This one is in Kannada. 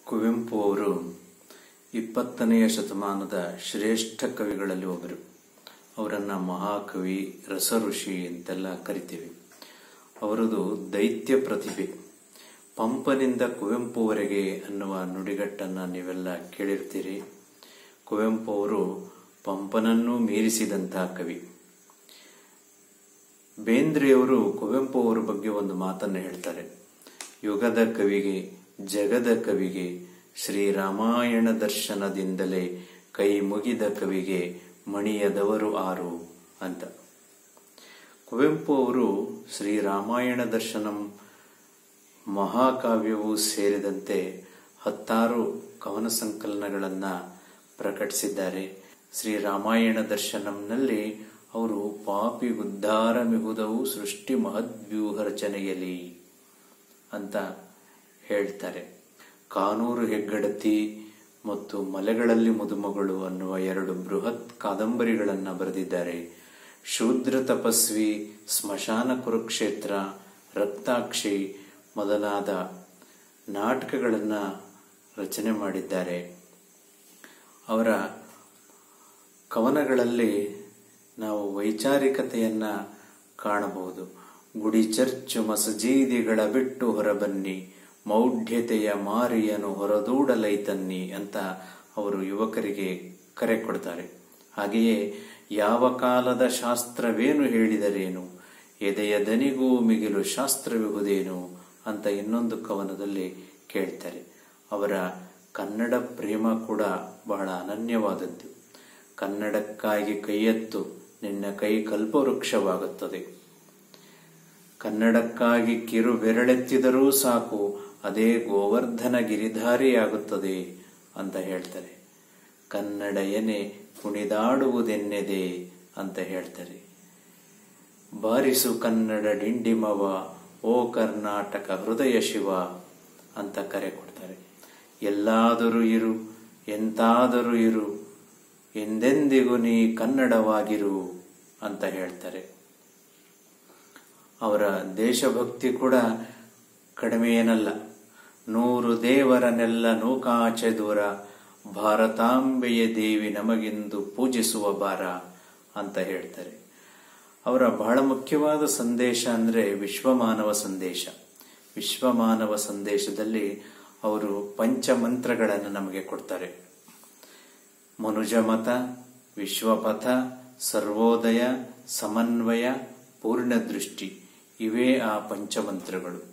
ಕುವೆಂಪು ಅವರು ಇಪ್ಪತ್ತನೆಯ ಶತಮಾನದ ಶ್ರೇಷ್ಠ ಕವಿಗಳಲ್ಲಿ ಒಬ್ಬರು ಅವರನ್ನ ಮಹಾಕವಿ ರಸಋಷಿ ಅಂತೆಲ್ಲ ಕರಿತೀವಿ ಅವರದು ದೈತ್ಯ ಪ್ರತಿಭೆ ಪಂಪನಿಂದ ಕುವೆಂಪುವರೆಗೆ ಅನ್ನುವ ನುಡಿಗಟ್ಟನ್ನ ನೀವೆಲ್ಲ ಕೇಳಿರ್ತೀರಿ ಕುವೆಂಪು ಅವರು ಪಂಪನನ್ನೂ ಮೀರಿಸಿದಂತಹ ಕವಿ ಬೇಂದ್ರೆಯವರು ಕುವೆಂಪು ಅವರ ಬಗ್ಗೆ ಒಂದು ಮಾತನ್ನು ಹೇಳ್ತಾರೆ ಯುಗದ ಕವಿಗೆ ಜಗದ ಕವಿಗೆ ಶ್ರೀರಾಮಾಯಣ ದರ್ಶನದಿಂದಲೇ ಕೈ ಮುಗಿದ ಕವಿಗೆ ಮಣಿಯದವರು ಆರು ಅಂತ ಕುವೆಂಪು ಅವರು ಶ್ರೀರಾಮಾಯಣ ದರ್ಶನಂ ಮಹಾಕಾವ್ಯವೂ ಸೇರಿದಂತೆ ಹತ್ತಾರು ಕವನ ಸಂಕಲನಗಳನ್ನ ಪ್ರಕಟಿಸಿದ್ದಾರೆ ಶ್ರೀರಾಮಾಯಣ ದರ್ಶನಂನಲ್ಲಿ ಅವರು ಪಾಪಿ ಉದ್ಧಾರ ಮಿಹುದವು ಸೃಷ್ಟಿ ಮಹದ್ವ್ಯೂಹ ರಚನೆಯಲ್ಲಿ ಅಂತ ಹೇಳ್ತಾರೆ ಕಾನೂರು ಹೆಗ್ಗಡತಿ ಮತ್ತು ಮಲೆಗಳಲ್ಲಿ ಮುದುಮಗಳು ಅನ್ನುವ ಎರಡು ಬೃಹತ್ ಕಾದಂಬರಿಗಳನ್ನು ಬರೆದಿದ್ದಾರೆ ಶೂದ್ರ ತಪಸ್ವಿ ಸ್ಮಶಾನ ಕುರುಕ್ಷೇತ್ರ ರಕ್ತಾಕ್ಷಿ ಮೊದಲಾದ ನಾಟಕಗಳನ್ನು ರಚನೆ ಮಾಡಿದ್ದಾರೆ ಅವರ ಕವನಗಳಲ್ಲಿ ನಾವು ವೈಚಾರಿಕತೆಯನ್ನ ಕಾಣಬಹುದು ಗುಡಿ ಚರ್ಚು ಮಸಜೀದಿಗಳ ಬಿಟ್ಟು ಹೊರಬನ್ನಿ ಮೌಢ್ಯತೆಯ ಮಾರಿಯನು ಹೊರದೂಡಲೈತನ್ನಿ ಅಂತ ಅವರು ಯುವಕರಿಗೆ ಕರೆ ಕೊಡ್ತಾರೆ ಹಾಗೆಯೇ ಯಾವ ಕಾಲದ ಶಾಸ್ತ್ರವೇನು ಹೇಳಿದರೇನು ಎದೆಯ ದನಿಗೂ ಮಿಗಿಲು ಶಾಸ್ತ್ರವಿಹುದೇನು ಅಂತ ಇನ್ನೊಂದು ಕವನದಲ್ಲಿ ಕೇಳ್ತಾರೆ ಅವರ ಕನ್ನಡ ಪ್ರೇಮ ಕೂಡ ಬಹಳ ಅನನ್ಯವಾದದ್ದು ಕನ್ನಡಕ್ಕಾಗಿ ಕೈಯೆತ್ತು ನಿನ್ನ ಕೈ ಕಲ್ಪವೃಕ್ಷವಾಗುತ್ತದೆ ಕನ್ನಡಕ್ಕಾಗಿ ಕಿರು ಬೆರಳೆತ್ತಿದರೂ ಸಾಕು ಅದೇ ಗೋವರ್ಧನ ಗಿರಿಧಾರಿಯಾಗುತ್ತದೆ ಅಂತ ಹೇಳ್ತಾರೆ ಕನ್ನಡ ಎನೆ ಕುಣಿದಾಡುವುದೆನ್ನೆದೆ ಅಂತ ಹೇಳ್ತಾರೆ ಬಾರಿಸು ಕನ್ನಡ ಡಿಂಡಿಮವ ಓ ಕರ್ನಾಟಕ ಹೃದಯ ಶಿವ ಅಂತ ಕರೆ ಕೊಡ್ತಾರೆ ಎಲ್ಲಾದರೂ ಇರು ಎಂತಾದರೂ ಇರು ಎಂದೆಂದಿಗೂ ನೀ ಕನ್ನಡವಾಗಿರು ಅಂತ ಹೇಳ್ತಾರೆ ಅವರ ದೇಶಭಕ್ತಿ ಕೂಡ ಕಡಿಮೆ ಏನಲ್ಲ ನೂರು ದೇವರನ್ನೆಲ್ಲ ನೂಕಾಚೆ ದೂರ ಭಾರತಾಂಬೆಯ ದೇವಿ ನಮಗೆಂದು ಪೂಜಿಸುವ ಬಾರ ಅಂತ ಹೇಳ್ತಾರೆ ಅವರ ಬಹಳ ಮುಖ್ಯವಾದ ಸಂದೇಶ ಅಂದ್ರೆ ವಿಶ್ವಮಾನವ ಸಂದೇಶ ವಿಶ್ವಮಾನವ ಸಂದೇಶದಲ್ಲಿ ಅವರು ಪಂಚಮಂತ್ರಗಳನ್ನು ನಮಗೆ ಕೊಡ್ತಾರೆ ಮನುಜಮತ ವಿಶ್ವಪಥ ಸರ್ವೋದಯ ಸಮನ್ವಯ ಪೂರ್ಣ ದೃಷ್ಟಿ ಇವೇ ಆ ಪಂಚಮಂತ್ರಗಳು